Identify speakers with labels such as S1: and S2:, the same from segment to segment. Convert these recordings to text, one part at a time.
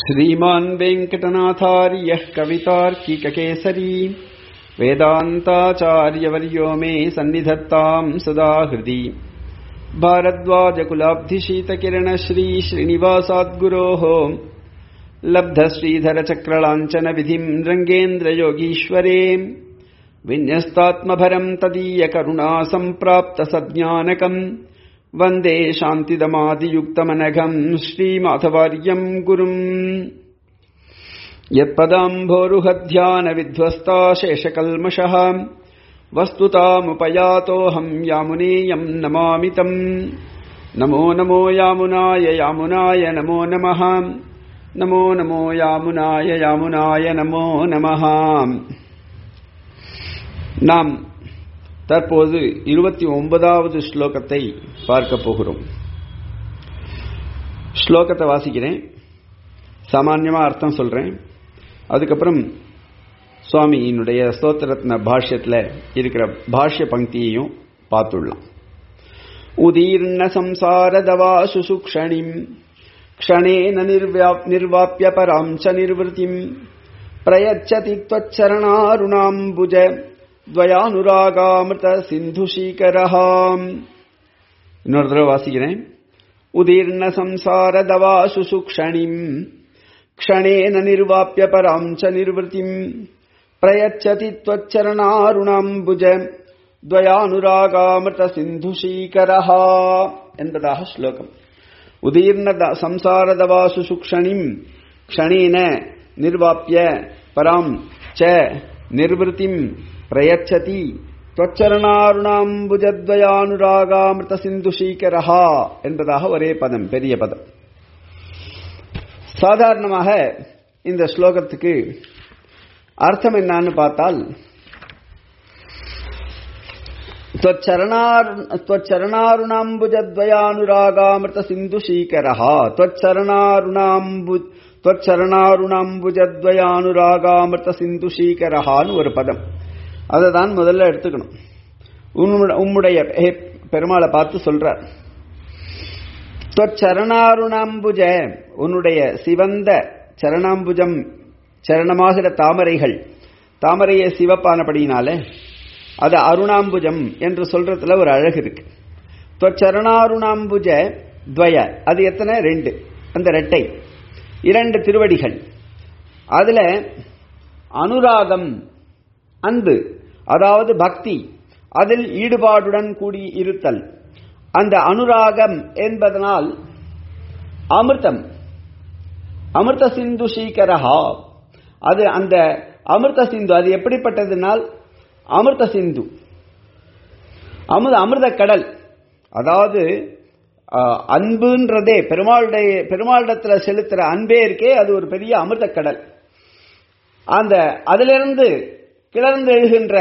S1: श्रीमान् वेङ्कटनाथार्यः कवितार्किककेसरी वेदान्ताचार्यवर्यो मे सन्निधत्ताम् सदा हृदि भारद्वाजकुलाब्धिशीतकिरणश्री श्रीनिवासाद्गुरोः लब्धश्रीधरचक्रलाञ्छनविधिम् रङ्गेन्द्रयोगीश्वरे विन्यस्तात्मभरम् तदीयकरुणा सम्प्राप्तसज्ञानकम् वन्दे शान्तिदमादियुक्तमनघम् श्रीमाधवार्यम् गुरुम् यत्पदाम्भोरुहध्यानविध्वस्ता शेषकल्मषः वस्तुतामुपयातोऽहम् यामुनेयम् नमामि तम् नमो नमो यामुनाय यामुनाय नमो नमः नमो नमो यामुनाय यामुनाय नमो நமः நாம் தற்போது இருபத்தி ஒன்பதாவது ஸ்லோகத்தை பார்க்க போகிறோம் ஸ்லோகத்தை வாசிக்கிறேன் சாமான்யமா அர்த்தம் சொல்றேன் அதுக்கப்புறம் சுவாமியினுடைய ஸ்தோத்திரத்ன பாஷ்யத்தில் இருக்கிற பாஷ்ய பங்கியையும் பார்த்துடலாம் உதீர்ண சம்சாரதவா சுசுக்ஷணிம் क्षणेन निर्वाप्य पराम् च निर्वृतिम् प्रयच्छति त्वच्चरणारुणाम्बुज द्वयानुरागामृत सिन्धुशीकरः இன்னொரு தடவை வாசிக்கிறேன் உதீர்ண சம்சார தவாசு சுக்ஷணிம் க்ஷணேன நிர்வாப்பிய பராம் ச நிர்வൃத்திம் பிரயச்சதி त्वच्चरणारुणाम्बुज द्वयानुरागामृत सिन्धुशीकरः என்பதாக ஸ்லோகம் உதீர்ண சம்சாரதவாசு சுக்ஷணிம் க்ஷணேன நிர்வாப்பிய பராம் ச நிர்வൃத்திம் பிரயச்சதி त्वच्चरणारुणाम्बुजद्वयानुरागाமிருத சிந்துஷீகரஹா என்பதாக ஒரே பதம் பெரிய பதம் சாதாரணமாக இந்த ஸ்லோகத்துக்கு அர்த்தம் என்னன்னு பார்த்தால் त्वच्चरणारुणाम्बुजद्वयानुरागामृत सिन्धुशीकरः त्वच्चरणारुणाम्बु त्वच्चरणारुणाम्बुजद्वयानुरागामृत சிந்துஷீகரஹான்னு ஒரு பதம் அதை தான் முதல்ல எடுத்துக்கணும் உம்முடைய பெருமாளை பார்த்து சொல்றார் தொச்சரணாருணாம்புஜ உன்னுடைய சிவந்த சரணாம்புஜம் சரணமாகிற தாமரைகள் தாமரையை சிவப்பானபடியினால அது அருணாம்புஜம் என்று சொல்றதுல ஒரு அழகு இருக்கு தொச்சரணாருணாம்புஜ துவய அது எத்தனை ரெண்டு அந்த ரெட்டை இரண்டு திருவடிகள் அதுல அனுராகம் அன்பு அதாவது பக்தி அதில் ஈடுபாடுடன் கூடி இருத்தல் அந்த அனுராகம் என்பதனால் அமிர்தம் அமிர்த சிந்து சீக்கரஹா அது அந்த அமிர்த சிந்து அது எப்படிப்பட்டதுனால் அமிர்த சிந்து அமிர்த அமிர்த கடல் அதாவது அன்புன்றதே பெருமாளுடைய பெருமாளிடத்துல செலுத்துற அன்பே இருக்கே அது ஒரு பெரிய அமிர்த கடல் அந்த அதிலிருந்து கிளர்ந்து எழுகின்ற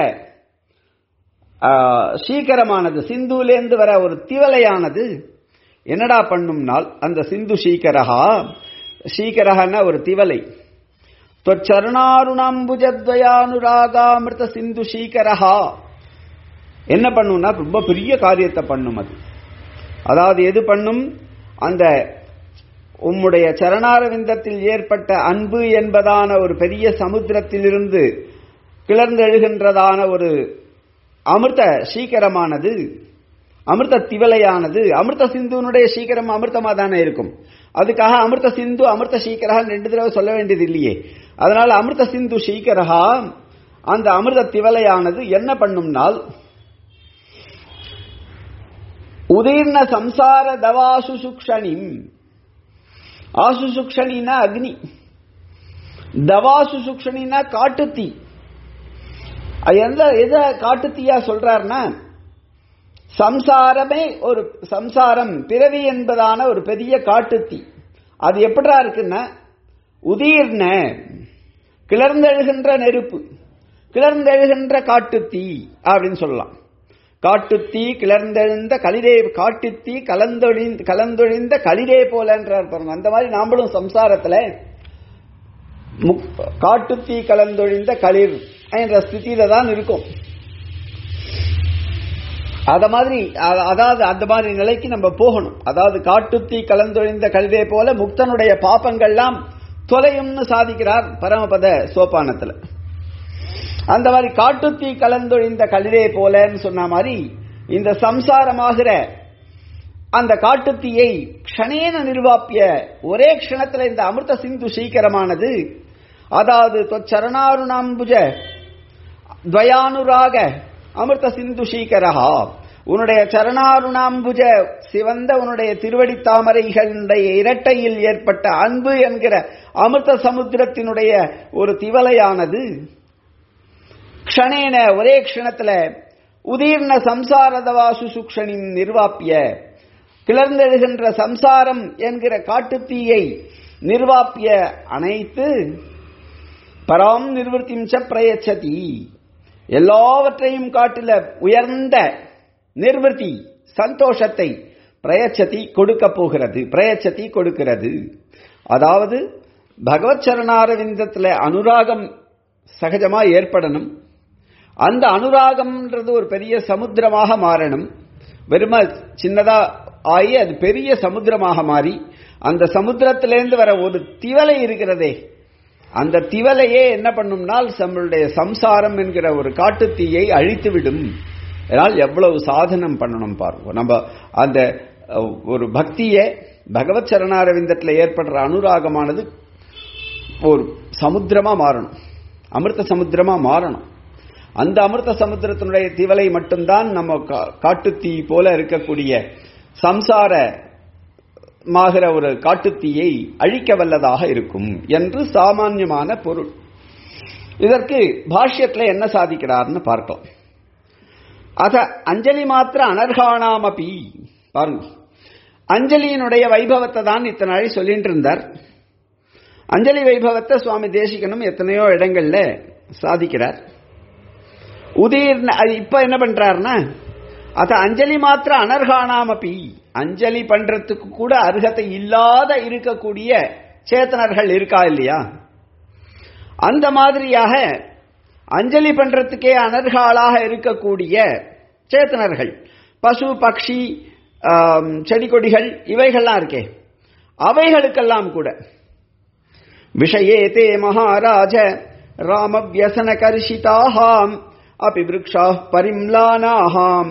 S1: சீக்கிரமானது சிந்துலேருந்து வர ஒரு திவலையானது என்னடா பண்ணும்னால் அந்த சிந்து சீக்கரகா சீக்கரகன்னா ஒரு திவலை தொச்சரணாருணாம்புஜத்வயானுராகாமிருத சிந்து சீக்கரஹா என்ன பண்ணும்னா ரொம்ப பெரிய காரியத்தை பண்ணும் அது அதாவது எது பண்ணும் அந்த உம்முடைய சரணாரவிந்தத்தில் ஏற்பட்ட அன்பு என்பதான ஒரு பெரிய சமுத்திரத்திலிருந்து கிளர்ந்தெழுகின்றதான ஒரு அமிர்த சீக்கிரமானது அமிர்த திவலையானது அமிர்த சிந்துனுடைய சீக்கிரம் அமிர்தமா தானே இருக்கும் அதுக்காக அமிர்த சிந்து அமிர்த சீக்கிரகா ரெண்டு தடவை சொல்ல வேண்டியது இல்லையே அதனால அமிர்த சிந்து சீக்கிரகா அந்த அமிர்த திவலையானது என்ன பண்ணும்னால் உதீர்ண சம்சார தவாசு சுக்ஷணிம் ஆசு சுக்ஷணினா அக்னி தவாசு சுக்ஷணினா காட்டுத்தீ எந்த எதை காட்டுத்தீயா சொல்றாருன்னா சம்சாரமே ஒரு சம்சாரம் பிறவி என்பதான ஒரு பெரிய காட்டுத்தீ அது எப்படா இருக்குன்னா உதீர்ண கிளர்ந்தெழுகின்ற நெருப்பு கிளர்ந்தெழுகின்ற காட்டுத்தீ அப்படின்னு சொல்லலாம் காட்டுத்தீ கிளர்ந்தெழுந்த களிரே காட்டுத்தீ கலந்தொழிந்த கலந்தொழிந்த களிரே போலன்றார் பாருங்க அந்த மாதிரி நாமளும் சம்சாரத்துல காட்டுத்தீ கலந்தொழிந்த களிர் என்ற ஸ்திதியில தான் இருக்கும் அத மாதிரி அதாவது அந்த மாதிரி நிலைக்கு நம்ம போகணும் அதாவது காட்டுத்தீ கலந்தொழிந்த கல்வே போல முக்தனுடைய பாப்பங்கள்லாம் தொலையும்னு சாதிக்கிறார் பரமபத சோபானத்துல அந்த மாதிரி காட்டுத்தீ கலந்தொழிந்த கலிலே போலன்னு சொன்ன மாதிரி இந்த சம்சாரமாகிற அந்த காட்டுத்தீயை க்ஷணேன நிர்வாப்பிய ஒரே க்ஷணத்துல இந்த அமிர்த சிந்து சீக்கிரமானது அதாவது தொச்சரணாருணாம்புஜ துவயானுராக அமிர்த சிந்து சீக்கரஹா உன்னுடைய சரணாருணாம்புஜ சிவந்த உன்னுடைய திருவடி தாமரைகளுடைய இரட்டையில் ஏற்பட்ட அன்பு என்கிற அமிர்த சமுத்திரத்தினுடைய ஒரு திவலையானது க்ஷணேன ஒரே க்ஷணத்துல உதீர்ண சம்சாரதவாசு சுக்ஷனின் நிர்வாப்பிய கிளர்ந்தெழுகின்ற சம்சாரம் என்கிற காட்டுத்தீயை நிர்வாப்பிய அனைத்து பராம் நிர்வர்த்திம் ச பிரயச்சதி எல்லாவற்றையும் காட்டில உயர்ந்த நிர்வர்த்தி சந்தோஷத்தை பிரயச்சதி கொடுக்க போகிறது பிரயச்சதி கொடுக்கிறது அதாவது பகவத் சரணாரவிந்தத்தில் அனுராகம் சகஜமா ஏற்படணும் அந்த அனுராகம்ன்றது ஒரு பெரிய சமுத்திரமாக மாறணும் வெறும சின்னதா ஆகி அது பெரிய சமுத்திரமாக மாறி அந்த சமுத்திரத்திலேருந்து வர ஒரு திவலை இருக்கிறதே அந்த திவலையே என்ன பண்ணும்னால் நம்மளுடைய சம்சாரம் என்கிற ஒரு காட்டுத்தீயை அழித்து விடும் அதனால் எவ்வளவு சாதனம் பண்ணணும் பாருங்க நம்ம அந்த அஹ், ஒரு பக்தியை பகவத் சரணாரவிந்தத்தில் ஏற்படுற அனுராகமானது ஒரு சமுத்திரமா மாறணும் அமிர்த சமுத்திரமா மாறணும் அந்த அமிர்த சமுத்திரத்தினுடைய திவலை மட்டும்தான் நம்ம கா- காட்டுத்தீ போல இருக்கக்கூடிய சம்சார மாகிற ஒரு காட்டுத்தீயை அழிக்க வல்லதாக இருக்கும் என்று சாமான்யமான பொருள் இதற்கு பாஷ்யத்துல என்ன சாதிக்கிறார்னு பார்க்கலாம் அத அஞ்சலி மாத்திர அனர்காணாமபி பாருங்க அஞ்சலியினுடைய வைபவத்தை தான் இத்தனை நாளை சொல்லிட்டு இருந்தார் அஞ்சலி வைபவத்தை சுவாமி தேசிகனும் எத்தனையோ இடங்கள்ல சாதிக்கிறார் உதீர்ண அது இப்ப என்ன பண்றாருன்னா அத அஞ்சலி மாத்திர அனர்காணாமபி அஞ்சலி பண்றதுக்கு கூட அருகதை இல்லாத இருக்கக்கூடிய சேத்தனர்கள் இருக்கா இல்லையா அந்த மாதிரியாக அஞ்சலி பண்றதுக்கே அனர்காலாக இருக்கக்கூடிய சேத்தனர்கள் பசு பக்ஷி ஆம், செடி கொடிகள் இவைகள்லாம் இருக்கே அவைகளுக்கெல்லாம் கூட விஷயே தே மகாராஜ ராமவியசன கர்ஷிதாஹாம் அபி விருக்ஷா பரிம்லானாஹாம்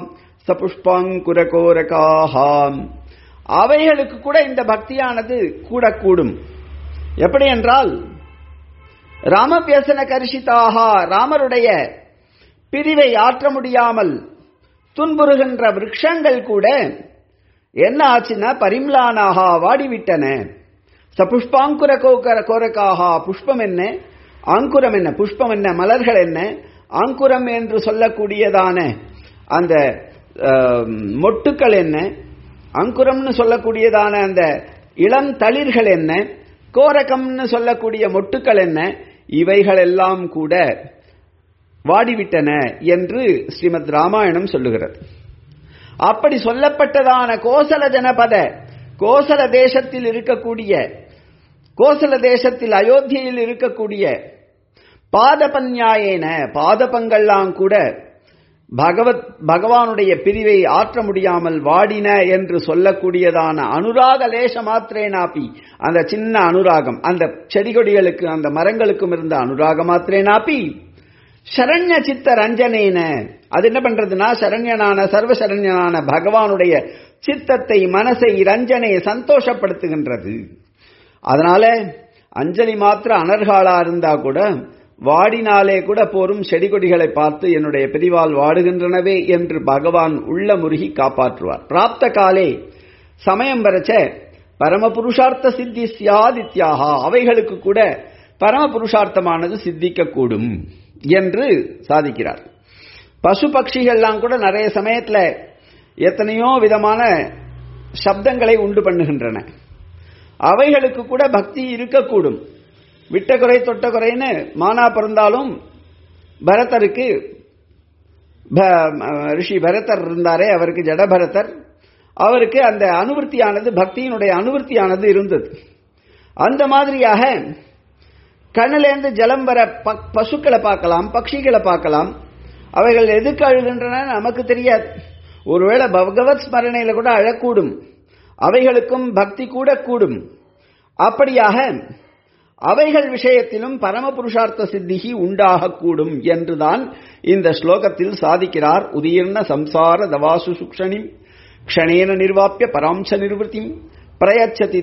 S1: சபுஷ்பாங்குரகோரகாஹாம் அவைகளுக்கு கூட இந்த பக்தியானது கூடக்கூடும் எப்படி என்றால் ராமவியசன கர்ஷிதாகா ராமருடைய பிரிவை ஆற்ற முடியாமல் துன்புறுகின்ற விருட்சங்கள் கூட என்ன ஆச்சுன்னா பரிம்லானாகா வாடிவிட்டன சபுஷ்பாங்குர கோகர கோரக்காகா புஷ்பம் என்ன ஆங்குரம் என்ன புஷ்பம் என்ன மலர்கள் என்ன ஆங்குரம் என்று சொல்லக்கூடியதான அந்த ஆம், மொட்டுக்கள் என்ன அங்குரம்னு சொல்லக்கூடியதான அந்த இளம் தளிர்கள் என்ன கோரகம்னு சொல்லக்கூடிய மொட்டுக்கள் என்ன இவைகள் எல்லாம் கூட வாடிவிட்டன என்று ஸ்ரீமத் ராமாயணம் சொல்லுகிறது அப்படி சொல்லப்பட்டதான கோசல ஜனபத கோசல தேசத்தில் இருக்கக்கூடிய கோசல தேசத்தில் அயோத்தியில் இருக்கக்கூடிய பாதபன்யாயேன பாதபங்கள்லாம் கூட பகவத் பகவானுடைய பிரிவை ஆற்ற முடியாமல் வாடின என்று சொல்லக்கூடியதான அனுராக லேச மாத்திரேனாப்பி அந்த சின்ன அனுராகம் அந்த செடி கொடிகளுக்கு அந்த மரங்களுக்கும் இருந்த அனுராக மாத்திரேனாப்பி சரண்ய சித்த ரஞ்சனேன அது என்ன பண்றதுன்னா சரண்யனான சர்வசரண்யனான பகவானுடைய சித்தத்தை மனசை ரஞ்சனை சந்தோஷப்படுத்துகின்றது அதனால அஞ்சலி மாத்திர அனர்காலா இருந்தா கூட வாடினாலே கூட போரும் செடி கொடிகளை பார்த்து என்னுடைய பிரிவால் வாடுகின்றனவே என்று பகவான் உள்ள முருகி காப்பாற்றுவார் பிராப்த காலே சமயம் வரைச்ச பரம புருஷார்த்த சித்தி சியாதித்யாகா அவைகளுக்கு கூட பரம புருஷார்த்தமானது சித்திக்கக்கூடும் என்று சாதிக்கிறார் பசு பட்சிகள்லாம் கூட நிறைய சமயத்துல எத்தனையோ விதமான சப்தங்களை உண்டு பண்ணுகின்றன அவைகளுக்கு கூட பக்தி இருக்கக்கூடும் விட்ட குறை தொட்ட குறைன்னு மானா பிறந்தாலும் பரதருக்கு ப- ரிஷி பரதர் இருந்தாரே அவருக்கு ஜடபரதர் அவருக்கு அந்த அனுவர்த்தியானது பக்தியினுடைய அனுவர்த்தியானது இருந்தது அந்த மாதிரியாக கண்ணிலேருந்து ஜலம் வர ப- பசுக்களை பார்க்கலாம் பட்சிகளை பார்க்கலாம் அவைகள் எதுக்கு அழுகின்றன நமக்கு தெரியாது ஒருவேளை பகவத் ஸ்மரணையில கூட அழக்கூடும் அவைகளுக்கும் பக்தி கூட கூடும் அப்படியாக அவைகள் விஷயத்திலும் பரமபுருஷார்த்த சித்திகி உண்டாகக்கூடும் என்றுதான் இந்த ஸ்லோகத்தில் சாதிக்கிறார் உதீர்ண சம்சார தவாசு சுக்ஷணி க்ஷணேன நிர்வாப்பிய பராம்ச நிர்வൃத்தி பிரயச்சதி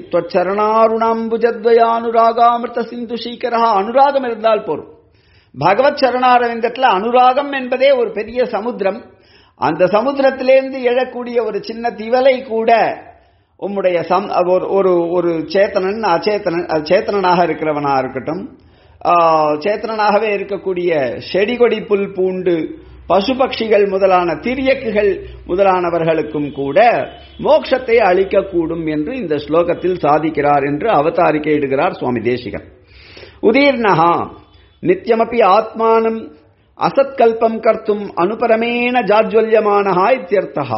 S1: தொச்சரணாருணாம்புஜத்வயானுராகாமிருத சிந்து சீக்கரா அனுராகம் இருந்தால் போரும் பகவத் சரணாரவிந்தத்தில் அனுராகம் என்பதே ஒரு பெரிய சமுத்திரம் அந்த சமுத்திரத்திலேருந்து எழக்கூடிய ஒரு சின்ன திவலை கூட உம்முடைய சம் ஒரு ஒரு ஒரு சேத்தனன் அச்சேத்தனன் சேத்தனனாக இருக்கிறவனா இருக்கட்டும் சேத்தனனாகவே இருக்கக்கூடிய செடி கொடி புல் பூண்டு பசு பட்சிகள் முதலான திரியக்குகள் முதலானவர்களுக்கும் கூட மோட்சத்தை அளிக்கக்கூடும் என்று இந்த ஸ்லோகத்தில் சாதிக்கிறார் என்று அவதாரிக்கை இடுகிறார் சுவாமி தேசிகன் உதீர்ணஹா நித்தியமப்பி ஆத்மானம் அசத்கல்பம் கர்த்தும் அனுபரமேன ஜாஜ்வல்யமானஹா இத்தியர்த்தா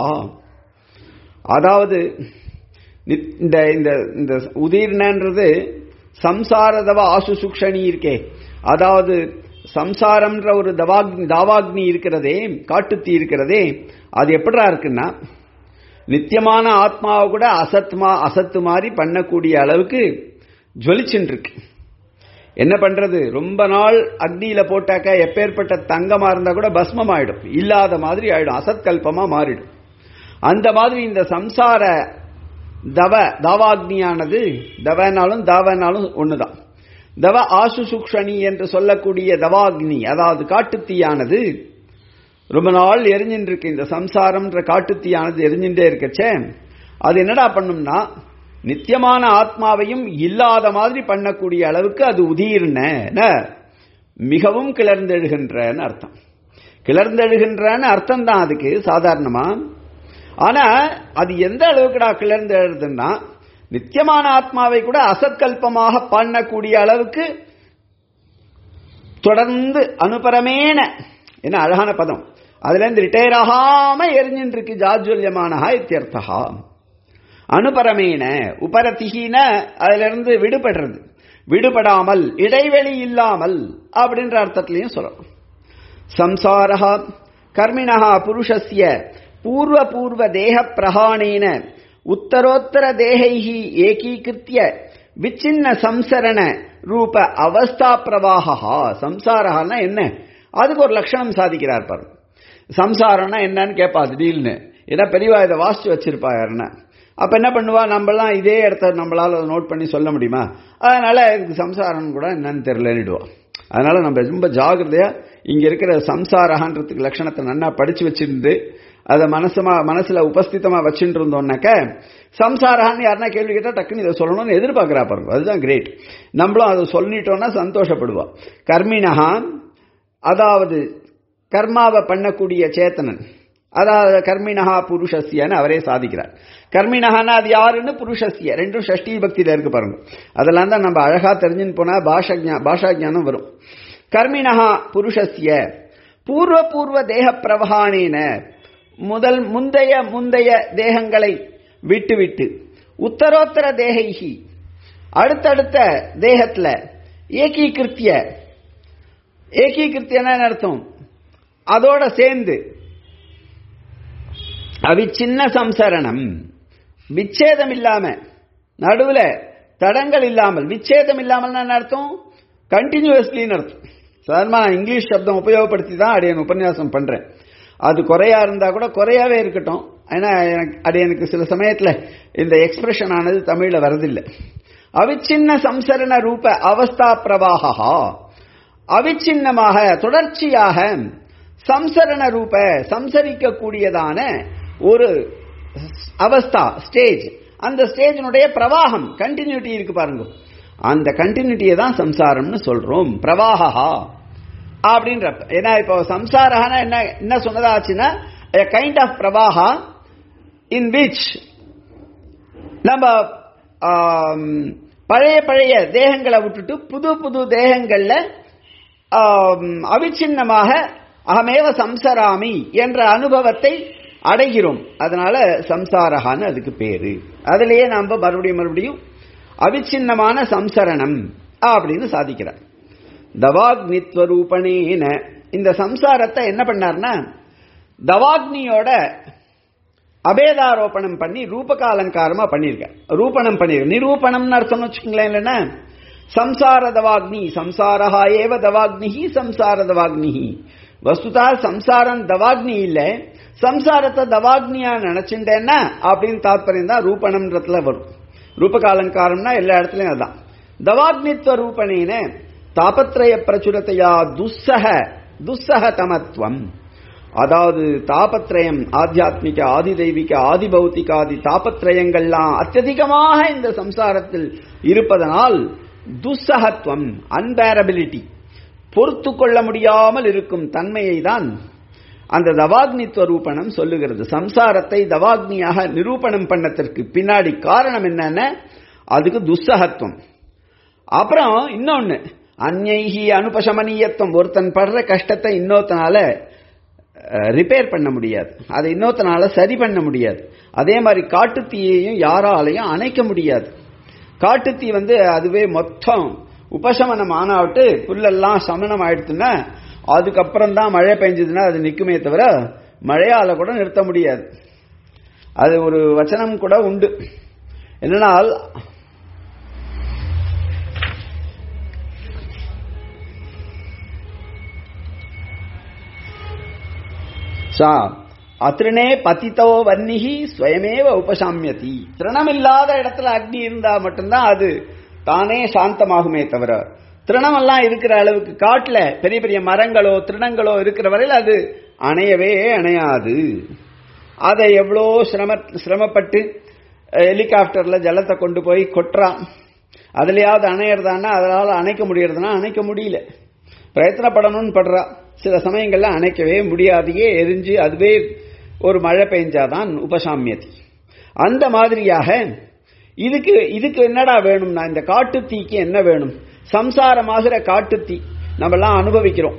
S1: அதாவது இந்த இந்த இந்த உதீர்ணன்றது சம்சாரதவ ஆசு சுக்ஷணி இருக்கே அதாவது சம்சாரம்ன்ற ஒரு தவாக்னி தாவாக்னி இருக்கிறதே காட்டுத்தீ இருக்கிறதே அது எப்படா இருக்குன்னா நித்தியமான ஆத்மாவை கூட அசத்மா அசத்து மாதிரி பண்ணக்கூடிய அளவுக்கு ஜொலிச்சுட்டு இருக்கு என்ன பண்றது ரொம்ப நாள் அக்னியில போட்டாக்க எப்பேற்பட்ட தங்கமா இருந்தா கூட பஸ்மம் ஆயிடும் இல்லாத மாதிரி ஆயிடும் அசத்கல்பமா மாறிடும் அந்த மாதிரி இந்த சம்சார தவ தாவாக்னியானது தவனாலும் தாவனாலும் ஒண்ணுதான் தவ ஆசு சுக்ஷணி என்று சொல்லக்கூடிய தவாக்னி அதாவது காட்டுத்தீயானது ரொம்ப நாள் எரிஞ்சின்னு இருக்கு இந்த சம்சாரம்ன்ற காட்டுத்தீயானது எரிஞ்சுட்டே இருக்கச்சே அது என்னடா பண்ணும்னா நித்தியமான ஆத்மாவையும் இல்லாத மாதிரி பண்ணக்கூடிய அளவுக்கு அது உதீர்ன மிகவும் கிளர்ந்தெழுகின்றன்னு அர்த்தம் கிளர்ந்தெழுகின்றன்னு அர்த்தம் தான் அதுக்கு சாதாரணமா ஆனா அது எந்த அளவுக்குடா கிளர்ந்து எழுதுன்னா நித்தியமான ஆத்மாவை கூட அசத்கல்பமாக பண்ணக்கூடிய அளவுக்கு தொடர்ந்து அனுபரமேன என்ன அழகான பதம் அதுல இருந்து ரிட்டையர் ஆகாம எரிஞ்சின்னு இருக்கு ஜாஜ்வல்யமானஹா இத்தியர்த்தா அனுபரமேன உபரத்திகின அதுல இருந்து விடுபடுறது விடுபடாமல் இடைவெளி இல்லாமல் அப்படின்ற அர்த்தத்திலையும் சொல்லலாம் சம்சாரா கர்மிணா புருஷஸ்ய பூர்வ பூர்வ தேக பிரகாணேன உத்தரோத்தர தேகைஹி ஏகீகிருத்திய விச்சின்ன சம்சரண ரூப அவஸ்தா பிரவாகா சம்சாரஹான்னா என்ன அதுக்கு ஒரு லட்சணம் சாதிக்கிறார் பாரு சம்சாரம்னா என்னன்னு கேட்பா திடீர்னு ஏன்னா பெரியவா இதை வாசிச்சு வச்சிருப்பா யாருன்னா அப்ப என்ன பண்ணுவா நம்மளாம் இதே இடத்த நம்மளால நோட் பண்ணி சொல்ல முடியுமா அதனால இதுக்கு சம்சாரம் கூட என்னன்னு தெரியலன்னுடுவா அதனால நம்ம ரொம்ப ஜாகிரதையா இங்க இருக்கிற சம்சாரகான்றதுக்கு லட்சணத்தை நன்னா படிச்சு வச்சிருந்து அதை மனசுமா மனசுல உபஸ்திதமா வச்சுட்டு இருந்தோம்னாக்க சம்சாரான்னு யாருன்னா கேள்வி கேட்டா டக்குன்னு இதை சொல்லணும்னு எதிர்பார்க்கிறா பாருங்க அதுதான் கிரேட் நம்மளும் அதை சொல்லிட்டோம்னா சந்தோஷப்படுவா கர்மினஹா அதாவது கர்மாவை பண்ணக்கூடிய சேத்தனன் அதாவது கர்மினஹா புருஷஸ்யன்னு அவரே சாதிக்கிறார் கர்மினஹானா அது யாருன்னு புருஷஸ்ய ரெண்டும் ஷஷ்டி பக்தியில இருக்கு பாருங்க அதெல்லாம் தான் நம்ம அழகா தெரிஞ்சுன்னு போனா பாஷா பாஷா ஜானம் வரும் கர்மினஹா புருஷஸ்ய பூர்வ பூர்வ தேக பிரவகானேன முதல் முந்தைய முந்தைய தேகங்களை விட்டுவிட்டு உத்தரோத்தர தேகைகி அடுத்தடுத்த தேகத்துல ஏகீகிருத்திய ஏகீகிருத்தியன அர்த்தம் அதோட சேர்ந்து அவிச்சின்ன சம்சரணம் விச்சேதம் இல்லாம நடுவுல தடங்கள் இல்லாமல் விச்சேதம் இல்லாமல் அர்த்தம் கண்டினியூஸ்லின்னு அர்த்தம் சாதாரணமா இங்கிலீஷ் சப்தம் உபயோகப்படுத்தி தான் அடைய உபன்யாசம் பண்றேன் அது குறையா இருந்தா கூட குறையாவே இருக்கட்டும் ஏன்னா எனக்கு அது எனக்கு சில சமயத்துல இந்த எக்ஸ்பிரஷன் ஆனது தமிழ்ல வரதில்லை அவிச்சின்ன சம்சரண ரூப அவஸ்தா பிரவாகா அவிச்சின்னமாக தொடர்ச்சியாக சம்சரண ரூப சம்சரிக்கக்கூடியதான ஒரு அவஸ்தா ஸ்டேஜ் அந்த ஸ்டேஜினுடைய பிரவாகம் கண்டினியூட்டி இருக்கு பாருங்க அந்த கண்டினியூட்டியை தான் சம்சாரம்னு சொல்றோம் பிரவாகா அப்படின்ற ஏன்னா இப்போ சம்சாரஹான என்ன என்ன சொன்னதாச்சுன்னா கைண்ட் ஆஃப் பிரவாகா இன் விச் நம்ம பழைய பழைய தேகங்களை விட்டுட்டு புது புது தேகங்கள்ல அவிச்சின்னமாக அகமேவ சம்சராமி என்ற அனுபவத்தை அடைகிறோம் அதனால சம்சாரகான்னு அதுக்கு பேரு அதுலயே நாம மறுபடியும் மறுபடியும் அவிச்சின்னமான சம்சரணம் அப்படின்னு சாதிக்கிறார் தவாக்னித்வரூபணேன இந்த சம்சாரத்தை என்ன பண்ணார்னா தவாக்னியோட அபேதாரோபணம் பண்ணி ரூபக அலங்காரமா பண்ணியிருக்க ரூபணம் பண்ணிருக்க நிரூபணம்னு அர்த்தம் வச்சுக்கோங்களேன் இல்லைன்னா சம்சார தவாக்னி சம்சாரஹா ஏவ தவாக்னி சம்சார தவாக்னி வஸ்துதா சம்சாரம் தவாக்னி இல்ல சம்சாரத்தை தவாக்னியா நினைச்சுட்டேன்னா அப்படின்னு தாத்பரியம் தான் ரூபணம்ன்றதுல வரும் ரூபகாலங்காரம்னா எல்லா இடத்துலயும் அதான் தவாக்னித்வ ரூபணேன தாபத்ரய பிரச்சுரத்தையா துஸ்ஸக துஸ்ஸக தமத்துவம் அதாவது தாபத்ரயம் ஆத்தியாத்மிக ஆதி தெய்வீக ஆதி பௌத்திகாதி தாபத்ரயங்கள்லாம் அत्यதிகமாக இந்த சம்சாரத்தில் இருப்பதனால் துஸ்ஸகத்துவம் அன்பேரபிலிட்டி பொறுத்து கொள்ள முடியாமல் இருக்கும் தன்மையை தான் அந்த தவாக்னித்துவ ரூபணம் சொல்லுகிறது சம்சாரத்தை தவாக்னியாக நிரூபணம் பண்ணதற்கு பின்னாடி காரணம் என்னன்னா அதுக்கு துஸ்ஸகத்துவம் அப்புறம் இன்னொன்னு அந்நைகி அனுபசமனீயத்துவம் ஒருத்தன் படுற கஷ்டத்தை இன்னொருத்தனால ரிப்பேர் பண்ண முடியாது அதை இன்னொருத்தனால சரி பண்ண முடியாது அதே மாதிரி காட்டுத்தீயையும் யாராலையும் அணைக்க முடியாது காட்டுத்தீ வந்து அதுவே மொத்தம் உபசமனம் ஆனாவிட்டு புல்லெல்லாம் சமணம் ஆயிடுச்சுன்னா அதுக்கப்புறம் தான் மழை பெஞ்சதுன்னா அது நிற்குமே தவிர மழையால கூட நிறுத்த முடியாது அது ஒரு வச்சனம் கூட உண்டு என்னனால் சா அத்ருணே பதித்தோ வன்னிகி ஸ்வயமேவ உபசாமியதி திருணமில்லாத இடத்துல அக்னி இருந்தா மட்டும்தான் அது தானே சாந்தமாகுமே தவிர திருணமெல்லாம் இருக்கிற அளவுக்கு காட்டுல பெரிய பெரிய மரங்களோ திருணங்களோ இருக்கிற வரையில் அது அணையவே அணையாது அதை எவ்வளோ சிரம சிரமப்பட்டு ஹெலிகாப்டர்ல ஜலத்தை கொண்டு போய் கொட்டுறான் அதுலயாவது அணையிறதானா அதனால அணைக்க முடியறதுனா அணைக்க முடியல பிரயத்தனப்படணும்னு படுறா சில சமயங்கள்ல அணைக்கவே முடியாதையே எரிஞ்சு அதுவே ஒரு மழை பெஞ்சாதான் உபசாமியதி அந்த மாதிரியாக இதுக்கு இதுக்கு என்னடா வேணும்னா இந்த காட்டு தீக்கு என்ன வேணும் சம்சாரமாகிற காட்டு தீ நம்ம எல்லாம் அனுபவிக்கிறோம்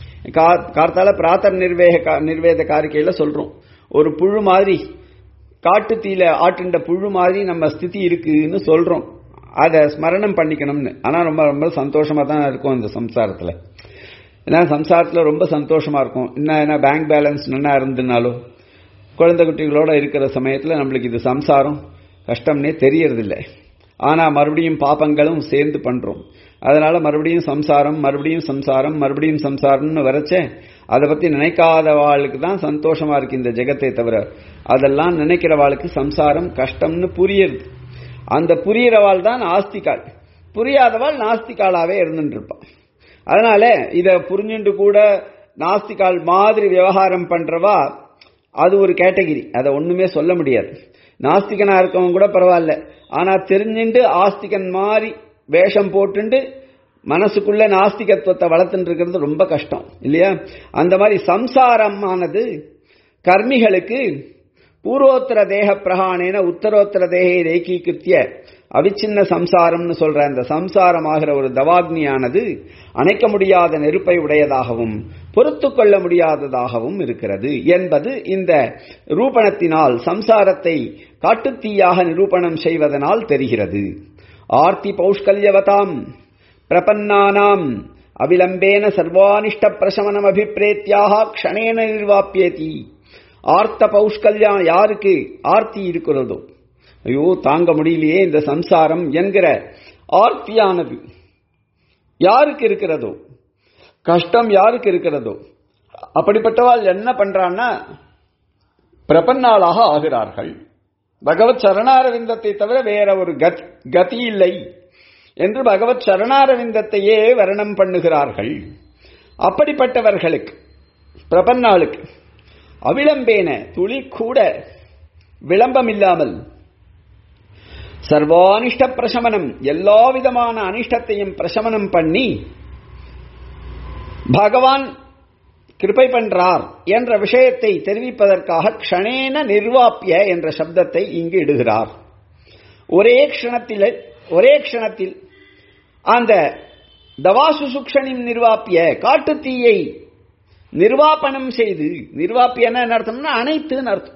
S1: கார்த்தால பிராத்தர் நிர்வேக நிர்வேத காரிக்கையில சொல்றோம் ஒரு புழு மாதிரி காட்டு தீல ஆட்டுண்ட புழு மாதிரி நம்ம ஸ்திதி இருக்குன்னு சொல்றோம் அதை ஸ்மரணம் பண்ணிக்கணும்னு ஆனா ரொம்ப ரொம்ப சந்தோஷமா தான் இருக்கும் இந்த சம்சாரத்துல ஏன்னா சம்சாரத்துல ரொம்ப சந்தோஷமா இருக்கும் என்ன என்ன பேங்க் பேலன்ஸ் நல்லா இருந்ததுனாலோ குழந்தை குட்டிகளோட இருக்கிற சமயத்துல நம்மளுக்கு இது சம்சாரம் கஷ்டம்னே தெரியறதில்லை ஆனா மறுபடியும் பாப்பங்களும் சேர்ந்து பண்றோம் அதனால மறுபடியும் சம்சாரம் மறுபடியும் சம்சாரம் மறுபடியும் சம்சாரம்னு வரச்ச அதை பத்தி நினைக்காதவாளுக்கு தான் சந்தோஷமா இருக்கு இந்த ஜெகத்தை தவிர அதெல்லாம் நினைக்கிறவாளுக்கு சம்சாரம் கஷ்டம்னு புரியுது அந்த புரியறவாள் தான் ஆஸ்திகாள் புரியாதவாள் நாஸ்திகாளாவே இருந்துட்டு இருப்பான் அதனால இத புரிஞ்சுட்டு கூட நாஸ்திகால் மாதிரி விவகாரம் பண்றவா அது ஒரு கேட்டகிரி அதை ஒண்ணுமே சொல்ல முடியாது நாஸ்திகனா இருக்கவங்க கூட பரவாயில்ல ஆனா தெரிஞ்சுட்டு ஆஸ்திகன் மாதிரி வேஷம் போட்டுண்டு மனசுக்குள்ள நாஸ்திகத்துவத்தை வளர்த்துட்டு இருக்கிறது ரொம்ப கஷ்டம் இல்லையா அந்த மாதிரி சம்சாரமானது கர்மிகளுக்கு பூர்வோத்தர தேக பிரகாணேன உத்தரோத்தர தேகை ரேக்கீகிருத்திய அவிச்சின்ன சம்சாரம்னு சொல்ற அந்த சம்சாரமாகிற ஒரு தவாக்னியானது அணைக்க முடியாத நெருப்பை உடையதாகவும் பொறுத்து கொள்ள முடியாததாகவும் இருக்கிறது என்பது இந்த ரூபணத்தினால் சம்சாரத்தை காட்டுத்தீயாக நிரூபணம் செய்வதனால் தெரிகிறது ஆர்த்தி பௌஷ்கல்யவதாம் பிரபன்னானாம் அவிலம்பேன சர்வானிஷ்ட பிரசமனம் அபிப்பிரேத்தியாக க்ஷணேன நிர்வாப்பியதி ஆர்த்த பௌஷ்கல்யா யாருக்கு ஆர்த்தி இருக்கிறதோ ஐயோ தாங்க முடியலையே இந்த சம்சாரம் என்கிற ஆர்த்தியானது யாருக்கு இருக்கிறதோ கஷ்டம் யாருக்கு இருக்கிறதோ அப்படிப்பட்டவாள் என்ன பண்றான்னா பிரபன்னாளாக ஆகிறார்கள் பகவத் சரணாரவிந்தத்தை தவிர வேற ஒரு கதி இல்லை என்று பகவத் சரணாரவிந்தத்தையே வர்ணம் பண்ணுகிறார்கள் அப்படிப்பட்டவர்களுக்கு பிரபன்னாளுக்கு அவிளம்பேன துளி கூட விளம்பம் இல்லாமல் சர்வானிஷ்ட பிரசமனம் எல்லா விதமான அனிஷ்டத்தையும் பிரசமனம் பண்ணி பகவான் கிருப்பை பண்றார் என்ற விஷயத்தை தெரிவிப்பதற்காக க்ஷணேன நிர்வாப்பிய என்ற சப்தத்தை இங்கு இடுகிறார் ஒரே க்ஷணத்தில் ஒரே க்ஷணத்தில் அந்த தவாசுசுக்ஷனின் நிர்வாப்பிய காட்டுத்தீயை நிர்வாபனம் செய்து நிர்வாப்பியன அர்த்தம்னா அனைத்துன்னு அர்த்தம்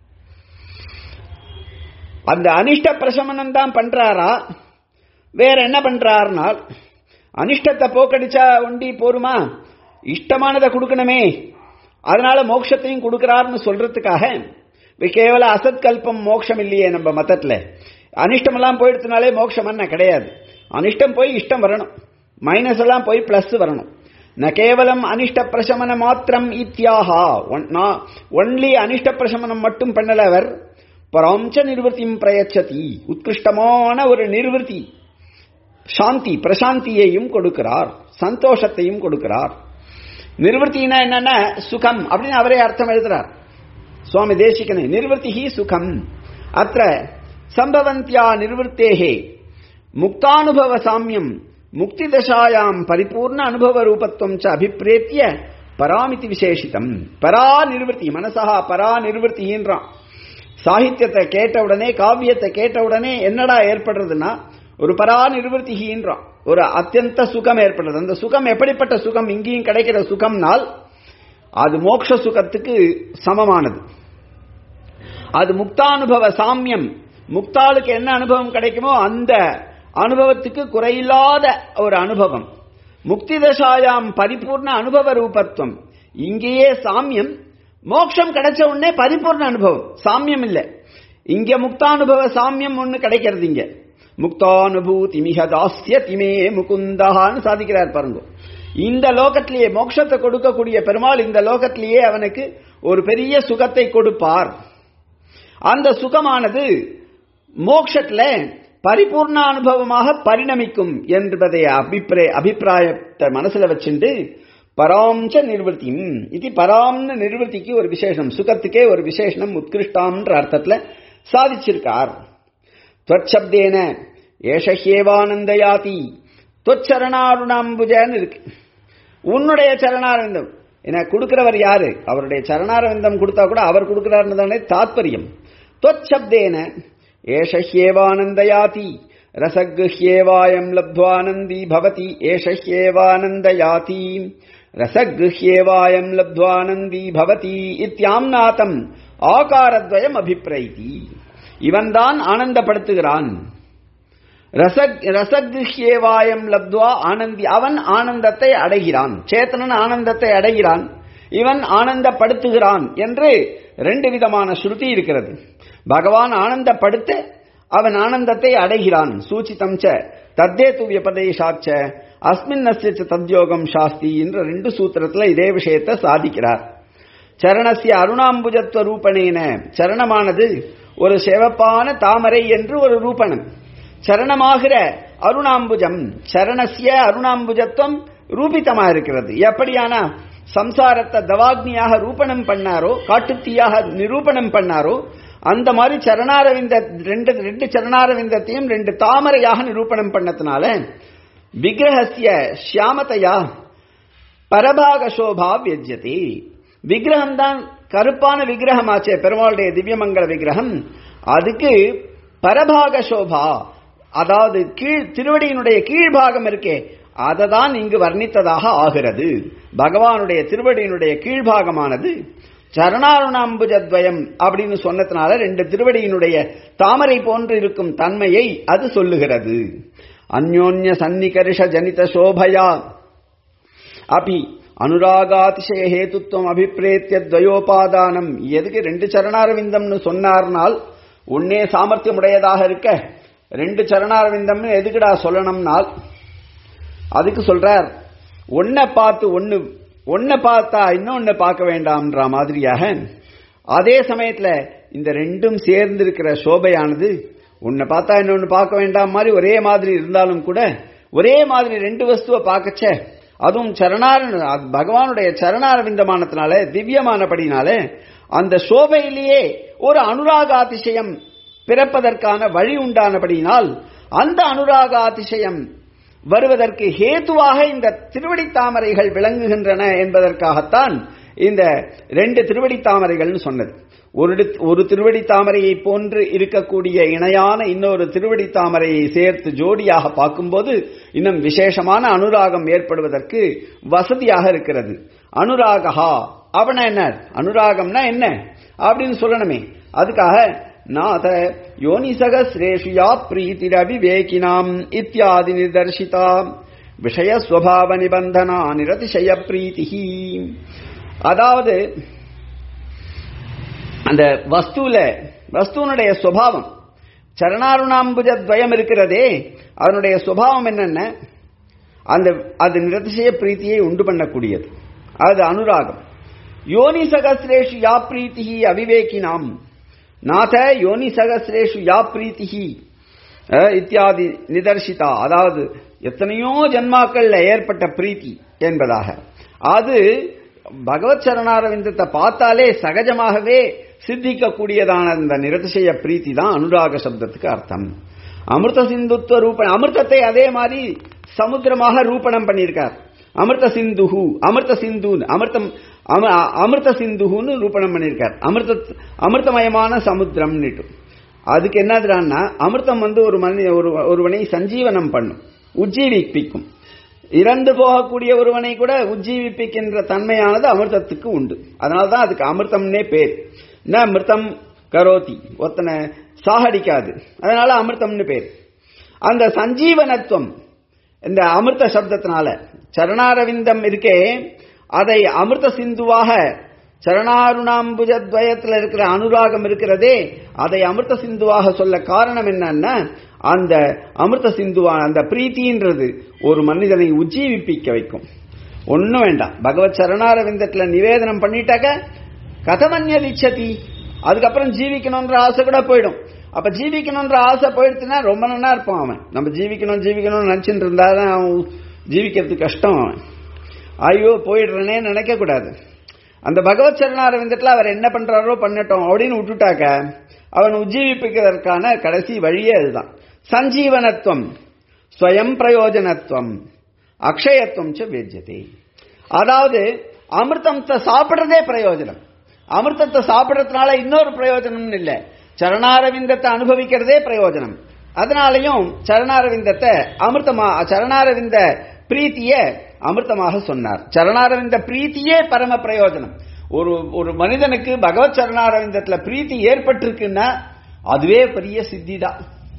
S1: அந்த அனிஷ்ட பிரசமனம் தான் பண்றாரா வேற என்ன பண்றாருனால் அனிஷ்டத்தை போக்கடிச்சா ஒண்டி போருமா இஷ்டமானதை கொடுக்கணுமே அதனால மோட்சத்தையும் கொடுக்கிறார்னு சொல்றதுக்காக கேவல அசத்கல்பம் மோட்சம் இல்லையே நம்ம மதத்துல அனிஷ்டமெல்லாம் போயிடுத்துனாலே மோட்சம் என்ன கிடையாது அனிஷ்டம் போய் இஷ்டம் வரணும் மைனஸ் எல்லாம் போய் பிளஸ் வரணும் ந கேவலம் அனிஷ்ட பிரசமன மாத்திரம் இத்தியாகா ஒன்லி அனிஷ்ட பிரசமனம் மட்டும் பண்ணல அவர் பராம்ச நிர்வൃத்தியும் பிரயச்சதி உத்கிருஷ்டமான ஒரு நிர்வൃத்தி சாந்தி பிரசாந்தியையும் கொடுக்கிறார் சந்தோஷத்தையும் கொடுக்கிறார் நிர்வൃத்தினா என்னன்னா சுகம் அப்படின்னு அவரே அர்த்தம் எழுதுறார் சுவாமி தேசிகனே நிர்வൃத்திஹி சுகம் அத்த சம்பவந்தியா நிர்வൃத்தேஹே முக்தானுபவ சாமியம் முக்தி தசாயாம் பரிபூர்ண அனுபவ ரூபத்துவம் ச அபிப்பிரேத்திய பராமிதி விசேஷிதம் பரா நிர்வൃத்தி மனசா பரா நிர்வൃத்தின்றான் சாகித்யத்தை கேட்ட உடனே காவியத்தை கேட்ட உடனே என்னடா ஏற்படுறதுன்னா ஒரு பரா நிர்வൃத்திகின்றான் ஒரு அத்தியந்த சுகம் ஏற்படுறது அந்த சுகம் எப்படிப்பட்ட சுகம் இங்கேயும் கிடைக்கிற சுகம்னால் அது மோட்ச சுகத்துக்கு சமமானது அது முக்தானுபவ சாமியம் முக்தாளுக்கு என்ன அனுபவம் கிடைக்குமோ அந்த அனுபவத்துக்கு குறையில்லாத ஒரு அனுபவம் முக்தி தசாயாம் பரிபூர்ண அனுபவ ரூபத்துவம் இங்கேயே சாமியம் மோட்சம் கிடைச்ச உடனே பரிபூர்ண அனுபவம் சாமியம் இல்ல இங்க முக்தானுபவ சாமியம் ஒண்ணு கிடைக்கிறது இங்க முக்தானுபூதி மிக தாஸ்ய திமே முகுந்தான்னு சாதிக்கிறார் பாருங்க இந்த லோகத்திலேயே மோட்சத்தை கொடுக்கக்கூடிய பெருமாள் இந்த லோகத்திலேயே அவனுக்கு ஒரு பெரிய சுகத்தை கொடுப்பார் அந்த சுகமானது மோட்சத்துல பரிபூர்ண அனுபவமாக பரிணமிக்கும் என்பதை அபிப்பிராய அபிப்பிராயத்தை மனசுல வச்சுண்டு பராம்ச நிர்வൃத்தி இது பராம்னு நிர்வൃத்திக்கு ஒரு விசேஷம் சுகத்துக்கே ஒரு விசேஷம் உத்கிருஷ்டாம்ன்ற அர்த்தத்துல சாதிச்சிருக்கார் துவச்சப்தேன ஏஷஹேவானந்தயாதி தொச்சரணாருணாம்புஜன்னு இருக்கு உன்னுடைய சரணாரவிந்தம் என கொடுக்கிறவர் யாரு அவருடைய சரணாரவிந்தம் கொடுத்தா கூட அவர் கொடுக்கிறார்னு தானே தாத்பரியம் தொச்சப்தேன ஏஷஹ்யேவானந்தயாதி ரசகுஹ்யேவாயம் லப்துவானந்தி பவதி ஏஷஹ்யேவானந்தயாதி ரசகுஹ்யேவாயம் லப்துவானந்தி பவதி இத்தியாம்நாதம் ஆகாரத்வயம் அபிப்பிரைதி இவன்தான் ஆனந்தப்படுத்துகிறான் ரசகிருஷ்யேவாயம் லப்துவா ஆனந்தி அவன் ஆனந்தத்தை அடைகிறான் சேத்தனன் ஆனந்தத்தை அடைகிறான் இவன் ஆனந்தப்படுத்துகிறான் என்று ரெண்டு விதமான ஸ்ருதி இருக்கிறது பகவான் ஆனந்தப்படுத்த அவன் ஆனந்தத்தை அடைகிறான் சூச்சிதம் ச தத்தே துவிய பதேஷாச்ச அஸ்மின் அஸ்ய தத்யோகம் சாஸ்தி என்ற ரெண்டு சூத்திரத்துல இதே விஷயத்தை சாதிக்கிறார் சரணசிய அருணாம்புஜத்துவ ரூபணேன சரணமானது ஒரு சிவப்பான தாமரை என்று ஒரு ரூபணம் சரணமாகிற அருணாம்புஜம் சரணசிய அருணாம்புஜத்துவம் ரூபித்தமா இருக்கிறது எப்படியானா சம்சாரத்தை தவாக்னியாக ரூபணம் பண்ணாரோ காட்டுத்தீயாக நிரூபணம் பண்ணாரோ அந்த மாதிரி சரணாரவிந்த ரெண்டு ரெண்டு சரணாரவிந்தத்தையும் ரெண்டு தாமரையாக நிரூபணம் பண்ணதுனால விக்கிரகசிய ஷியாமதையா பரபாக சோபா வியஜதி விக்கிரகம் தான் கருப்பான விக்கிரகமாச்சே பெருமாளுடைய திவ்யமங்கல விக்கிரகம் அதுக்கு பரபாக சோபா அதாவது கீழ் திருவடியினுடைய கீழ்பாகம் இருக்கே அதை தான் இங்கு வர்ணித்ததாக ஆகிறது பகவானுடைய திருவடியினுடைய கீழ்பாகமானது சரணாருணாம்புஜத்வயம் அப்படின்னு சொன்னதுனால ரெண்டு திருவடியினுடைய தாமரை போன்று இருக்கும் தன்மையை அது சொல்லுகிறது அந்யோன்ய சன்னிகர்ஷ ஜனித சோபயா அபி அனுராகாதிசய ஹேத்துவம் அபிப்பிரேத்திய துவயோபாதானம் எதுக்கு ரெண்டு சரணாரவிந்தம்னு சொன்னார்னால் உன்னே சாமர்த்தியம் உடையதாக இருக்க ரெண்டு சரணாரவிந்தம்னு எதுக்குடா சொல்லணும்னால் அதுக்கு சொல்றார் ஒன்ன பார்த்து ஒன்னு ஒன்ன பார்த்தா இன்னொன்னு பார்க்க வேண்டாம்ன்ற மாதிரியாக அதே சமயத்துல இந்த ரெண்டும் சேர்ந்து இருக்கிற சோபையானது உன்னை பார்த்தா இன்னொன்னு பார்க்க வேண்டாம் மாதிரி ஒரே மாதிரி இருந்தாலும் கூட ஒரே மாதிரி ரெண்டு வஸ்துவை பார்க்கச்ச அதுவும் சரணார பகவானுடைய சரணாரவிந்தமானத்தினால திவ்யமானபடினால அந்த சோபையிலேயே ஒரு அனுராகாதிசயம் பிறப்பதற்கான வழி உண்டானபடியினால் அந்த அனுராகாதிசயம் வருவதற்கு ஹேதுவாக இந்த திருவடி தாமரைகள் விளங்குகின்றன என்பதற்காகத்தான் இந்த ரெண்டு திருவடி தாமரைகள்னு சொன்னது ஒரு ஒரு திருவடி தாமரையை போன்று இருக்கக்கூடிய இணையான இன்னொரு திருவடி தாமரையை சேர்த்து ஜோடியாக பார்க்கும்போது இன்னும் விசேஷமான அனுராகம் ஏற்படுவதற்கு வசதியாக இருக்கிறது அனுராகா அவன என்ன அனுராகம்னா என்ன அப்படின்னு சொல்லணுமே அதுக்காக நாத யோனிசகசிரேஷுயா பிரீதிரவிவேகினாம் இத்தியாதி நிதர்சிதா விஷயஸ்வபாவ நிபந்தனா நிரதிசய பிரீத்தி அதாவது அந்த வஸ்துல வஸ்துவனுடைய சுவாவம் சரணாருணாம்புஜ துவயம் இருக்கிறதே அதனுடைய சுபாவம் என்னென்ன அந்த அது நிரதிசய பிரீத்தியை உண்டு பண்ணக்கூடியது அது அனுராகம் யோனி சகசிரேஷு யா பிரீத்திஹி அவிவேகினாம் நாத யோனி சகசிரேஷு யா பிரீத்திஹி அஹ், இத்தியாதி நிதர்சிதா அதாவது எத்தனையோ ஜன்மாக்கள்ல ஏற்பட்ட பிரீத்தி என்பதாக அது பகவத் சரணாரவிந்தத்தை பார்த்தாலே சகஜமாகவே சித்திக்கக்கூடியதான இந்த நிரதிசய பிரீத்தி தான் அனுராக சப்தத்துக்கு அர்த்தம் அமிர்த சிந்துத்துவ ரூப அமிர்தத்தை அதே மாதிரி சமுத்திரமாக ரூபணம் பண்ணியிருக்கார் அமிர்த சிந்துஹு அமிர்த சிந்து அமிர்தம் அம- அமிர்த சிந்துஹுன்னு ரூபணம் பண்ணியிருக்கார் அமிர்த அமிர்தமயமான சமுத்திரம்னுட்டு அதுக்கு என்னதுடான்னா அமிர்தம் வந்து ஒரு மனி ஒரு ஒருவனை சஞ்சீவனம் பண்ணும் உஜ்ஜீவிப்பிக்கும் இறந்து போகக்கூடிய ஒருவனை கூட உஜ்ஜீவிப்பிக்கின்ற தன்மையானது அமிர்தத்துக்கு உண்டு அதனால தான் அதுக்கு அமிர்தம்னே பேர் என்ன அமிர்தம் கரோதி ஒத்தனை சாகடிக்காது அதனால அமிர்தம்னு பேர் அந்த சஞ்சீவனத்துவம் இந்த அமிர்த சப்தத்தினால சரணாரவிந்தம் இருக்கே அதை அமிர்த சிந்துவாக சரணாருணாம்புஜ துவயத்தில் இருக்கிற அனுராகம் இருக்கிறதே அதை அமிர்த சிந்துவாக சொல்ல காரணம் என்னன்னா அந்த அமிர்த சிந்துவா அந்த பிரீத்தின்றது ஒரு மனிதனை உஜ்ஜீவிப்பிக்க வைக்கும் ஒன்றும் வேண்டாம் பகவத் சரணாரவிந்தத்துல நிவேதனம் பண்ணிட்டாக்க கதமன்யதிச்சதி அதுக்கப்புறம் ஜீவிக்கணும்ன்ற ஆசை கூட போயிடும் அப்ப ஜீவிக்கணும்ன்ற ஆசை போயிடுச்சுன்னா ரொம்ப நல்லா இருப்பான் அவன் நம்ம ஜீவிக்கணும் ஜீவிக்கணும்னு நினைச்சிட்டு இருந்தாதான் அவன் ஜீவிக்கிறது கஷ்டம் அவன் ஐயோ போயிடுறனே நினைக்க கூடாது அந்த பகவத் சரணாரவிந்தத்தில் அவர் என்ன பண்றாரோ பண்ணட்டும் அப்படின்னு விட்டுட்டாக்க அவன் உஜ்ஜீவிப்பிக்கிறதற்கான கடைசி வழியே அதுதான் சஞ்சீவனத்துவம் ஸ்வயம் பிரயோஜனத்துவம் அக்ஷயத்துவம் ச வேஜ்யதே அதாவது அமிர்தத்தை சாப்பிடுறதே பிரயோஜனம் அமிர்தத்தை சாப்பிடுறதுனால இன்னொரு பிரயோஜனம் இல்லை சரணாரவிந்தத்தை அனுபவிக்கிறதே பிரயோஜனம் அதனாலையும் சரணாரவிந்தத்தை அமிர்தமா சரணாரவிந்த பிரீத்திய அமிர்தமாக சொன்னார் சரணாரவிந்த பிரீத்தியே பரம பிரயோஜனம் ஒரு ஒரு மனிதனுக்கு பகவத் சரணாரவிந்தத்துல பிரீத்தி ஏற்பட்டிருக்குன்னா அதுவே பெரிய சித்தி தான்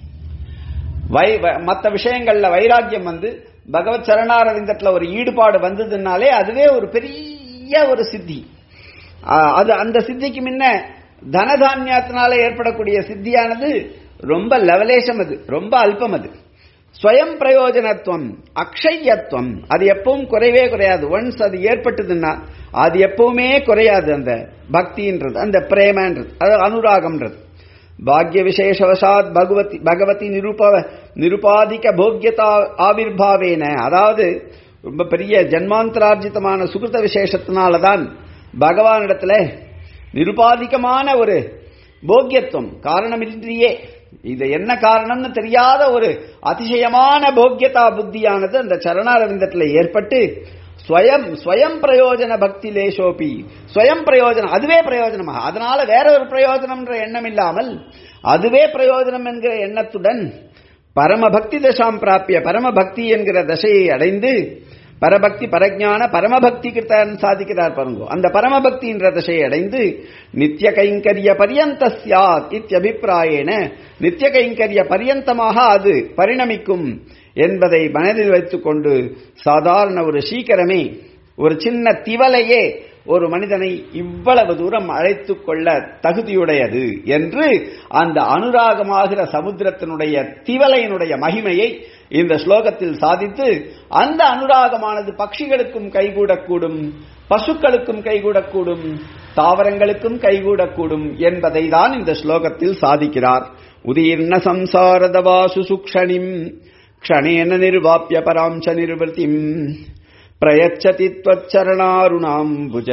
S1: வை மற்ற விஷயங்கள்ல வைராக்கியம் வந்து பகவத் சரணாரவிந்தத்துல ஒரு ஈடுபாடு வந்ததுனாலே அதுவே ஒரு பெரிய ஒரு சித்தி ஆ, அது அந்த சித்திக்கு முன்ன தனதானியத்தினால ஏற்படக்கூடிய சித்தியானது ரொம்ப லவலேசம் அது ரொம்ப அல்பம் அது ஸ்வயம் பிரயோஜனத்துவம் அக்ஷயத்துவம் அது எப்பவும் குறைவே குறையாது ஒன்ஸ் அது ஏற்பட்டதுன்னா அது எப்பவுமே குறையாது அந்த பக்தின்றது அந்த பிரேமன்றது அது அனுராகம்ன்றது பாக்ய விசேஷவசாத் பகவதி பகவதி நிருப நிருபாதிக போக்கியதா ஆவிர்பாவேன அதாவது ரொம்ப பெரிய ஜன்மாந்தரார்ஜிதமான சுகிருத விசேஷத்தினாலதான் பகவானிடத்துல நிருபாதிகமான ஒரு போக்கியத்துவம் காரணமின்றியே இது என்ன காரணம்னு தெரியாத ஒரு அதிசயமான போக்கியதா புத்தியானது அந்த சரணாரவிந்தத்தில் ஏற்பட்டு ஸ்வயம் ஸ்வயம் பிரயோஜன பக்தி லேசோபி ஸ்வயம் பிரயோஜனம் அதுவே பிரயோஜனமாக அதனால வேற ஒரு பிரயோஜனம்ன்ற எண்ணம் இல்லாமல் அதுவே பிரயோஜனம் என்கிற எண்ணத்துடன் பரமபக்தி தசாம் பிராப்பிய பரமபக்தி என்கிற தசையை அடைந்து பரபக்தி பரஜான பரமபக்தி கிருத்தன் சாதிக்கிறார் பாருங்க அந்த பரமபக்தி என்ற தசையை அடைந்து நித்திய கைங்கரிய பரியந்த சியாத் இத்தியபிப்பிராயேன நித்திய கைங்கரிய பரியந்தமாக அது பரிணமிக்கும் என்பதை மனதில் வைத்துக்கொண்டு சாதாரண ஒரு சீக்கிரமே ஒரு சின்ன திவலையே ஒரு மனிதனை இவ்வளவு தூரம் அழைத்து கொள்ள தகுதியுடையது என்று அந்த அனுராகமாகிற சமுத்திரத்தினுடைய திவலையினுடைய மகிமையை இந்த ஸ்லோகத்தில் சாதித்து அந்த அனுராகமானது பட்சிகளுக்கும் கைகூடக்கூடும் பசுக்களுக்கும் கைகூடக்கூடும் தாவரங்களுக்கும் கைகூடக்கூடும் என்பதை தான் இந்த ஸ்லோகத்தில் சாதிக்கிறார் உதீர்ண சம்சாரதவாசு சுக்ஷணிம் க்ஷணேன நிர்வாப்பிய பராம்ச நிர்வൃத்திம் பிரயச்சதி त्वच्चरणारुणाम्बुज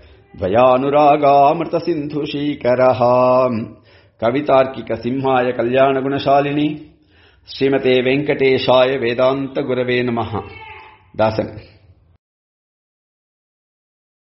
S1: द्वयानुरागामृतसिन्धुशीकरः कवितार्किकसिंहाय कल्याणगुणशालिनि श्रीमते वेङ्कटेशाय वेदान्तगुरवे नमः दासन्